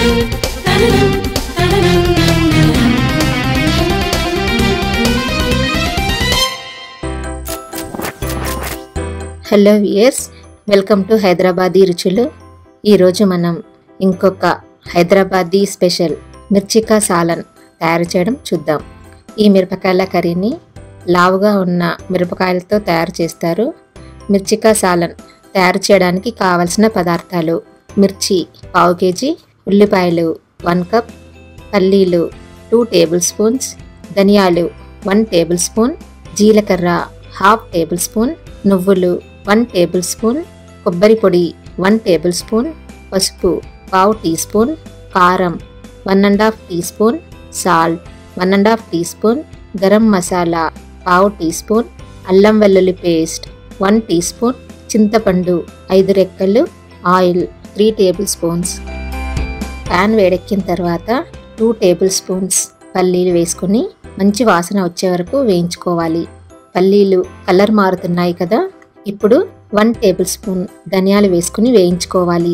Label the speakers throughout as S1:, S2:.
S1: hello viewers welcome to Hyderabadi రుచులు ఈరోజు మనం ఇంకొక హైదరాబాదీ స్పెషల్ మిర్చికా సాలన్ తయారు చేయడం చూద్దాం ఈ మిరపకాయల కర్రీని లావుగా ఉన్న మిరపకాయలతో తయారు చేస్తారు మిర్చికా సాలన్ తయారు చేయడానికి కావలసిన పదార్థాలు మిర్చి పావు కేజీ ఉల్లిపాయలు వన్ కప్ పల్లీలు టూ టేబుల్ స్పూన్స్ ధనియాలు వన్ టేబుల్ స్పూన్ జీలకర్ర హాఫ్ టేబుల్ స్పూన్ నువ్వులు వన్ టేబుల్ స్పూన్ కొబ్బరి పొడి వన్ టేబుల్ స్పూన్ పసుపు పావు టీ స్పూన్ కారం one and half teaspoon salt one and half teaspoon garam masala పావు టీ స్పూన్ అల్లం వెల్లుల్లి పేస్ట్ వన్ టీ స్పూన్ చింతపండు ఐదు రెక్కలు oil three tablespoons pan వేడెక్కిన తర్వాత టూ టేబుల్ స్పూన్స్ పల్లీలు వేసుకొని మంచి వాసన వచ్చే వరకు వేయించుకోవాలి పల్లీలు కలర్ మారుతున్నాయి కదా ఇప్పుడు వన్ టేబుల్ స్పూన్ ధనియాలు వేసుకుని వేయించుకోవాలి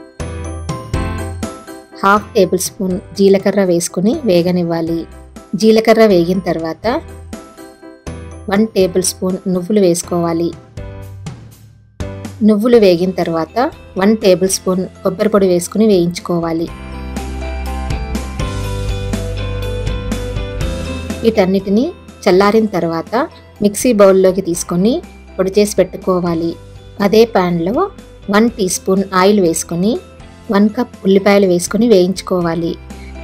S1: హాఫ్ టేబుల్ స్పూన్ జీలకర్ర వేసుకుని వేగనివ్వాలి జీలకర్ర వేగిన తర్వాత వన్ టేబుల్ స్పూన్ నువ్వులు వేసుకోవాలి నువ్వులు వేగిన తర్వాత వన్ టేబుల్ స్పూన్ కొబ్బరి పొడి వేసుకుని వేయించుకోవాలి వీటన్నిటిని చల్లారిన తర్వాత మిక్సీ బౌల్లోకి తీసుకొని పొడి చేసి పెట్టుకోవాలి అదే ప్యాన్లో వన్ టీ స్పూన్ ఆయిల్ వేసుకొని వన్ కప్ ఉల్లిపాయలు వేసుకొని వేయించుకోవాలి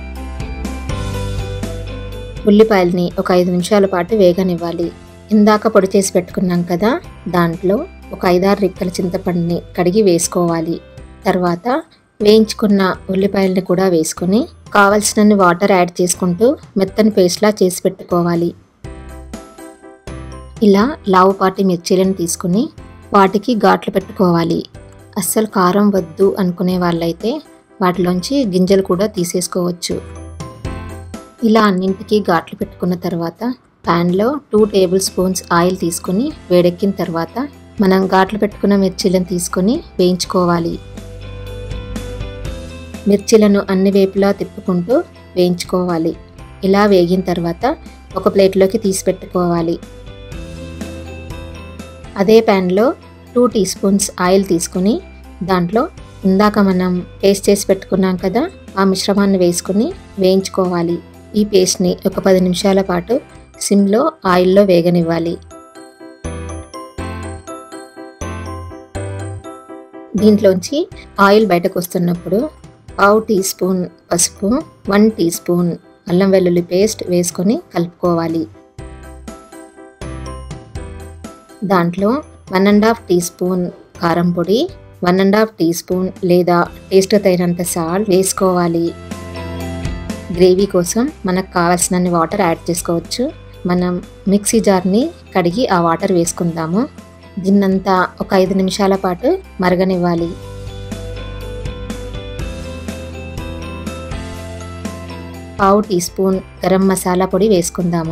S1: ఉల్లిపాయలని ఒక ఐదు నిమిషాల పాటు వేగనివ్వాలి ఇందాక పొడి చేసి పెట్టుకున్నాం కదా దాంట్లో ఒక ఐదారు రిక్కల చింతపండుని కడిగి వేసుకోవాలి తర్వాత వేయించుకున్న ఉల్లిపాయలని కూడా వేసుకొని కావలసినన్ని వాటర్ యాడ్ చేసుకుంటూ మెత్తని పేస్ట్లా చేసి పెట్టుకోవాలి ఇలా లావుపాటి మిర్చీలను తీసుకుని వాటికి ఘాట్లు పెట్టుకోవాలి అస్సలు కారం వద్దు అనుకునే వాళ్ళైతే వాటిలోంచి గింజలు కూడా తీసేసుకోవచ్చు ఇలా అన్నింటికి ఘాట్లు పెట్టుకున్న తర్వాత ప్యాన్లో టూ టేబుల్ స్పూన్స్ ఆయిల్ తీసుకొని వేడెక్కిన తర్వాత మనం ఘాట్లు పెట్టుకున్న మిర్చీలను తీసుకొని వేయించుకోవాలి మిర్చీలను అన్ని వైపులా తిప్పుకుంటూ వేయించుకోవాలి ఇలా వేగిన తర్వాత ఒక ప్లేట్లోకి తీసి పెట్టుకోవాలి అదే ప్యాన్లో టూ టీ స్పూన్స్ ఆయిల్ తీసుకుని దాంట్లో ఇందాక మనం పేస్ట్ చేసి పెట్టుకున్నాం కదా ఆ మిశ్రమాన్ని వేసుకుని వేయించుకోవాలి ఈ పేస్ట్ని ఒక పది నిమిషాల పాటు సిమ్లో ఆయిల్లో వేగనివ్వాలి దీంట్లోంచి ఆయిల్ బయటకు వస్తున్నప్పుడు పావు టీ స్పూన్ పసుపు వన్ టీ స్పూన్ అల్లం వెల్లుల్లి పేస్ట్ వేసుకొని కలుపుకోవాలి దాంట్లో one and half teaspoon కారం పొడి one and half teaspoon లేదా టేస్ట్ తగినంత సాల్ట్ వేసుకోవాలి గ్రేవీ కోసం మనకు కావాల్సినన్ని వాటర్ యాడ్ చేసుకోవచ్చు మనం మిక్సీ జార్ని కడిగి ఆ వాటర్ వేసుకుందాము దీన్నంతా ఒక ఐదు నిమిషాల పాటు మరగనివ్వాలి పావు టీ స్పూన్ గరం మసాలా పొడి వేసుకుందాము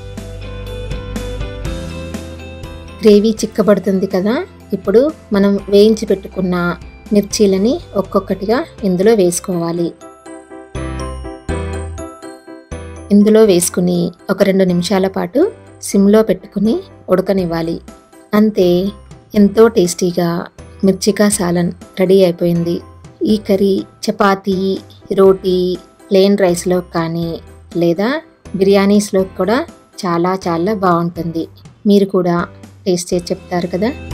S1: గ్రేవీ చిక్కబడుతుంది కదా ఇప్పుడు మనం వేయించి పెట్టుకున్న మిర్చీలని ఒక్కొక్కటిగా ఇందులో వేసుకోవాలి ఇందులో వేసుకుని ఒక రెండు నిమిషాల పాటు సిమ్లో పెట్టుకుని ఉడకనివ్వాలి అంతే ఎంతో టేస్టీగా మిర్చికా సాలన్ రెడీ అయిపోయింది ఈ కర్రీ చపాతీ రోటీ ప్లెయిన్ రైస్లో కానీ లేదా బిర్యానీస్లో కూడా చాలా చాలా బాగుంటుంది మీరు కూడా టేస్ట్ చేసి చెప్తారు కదా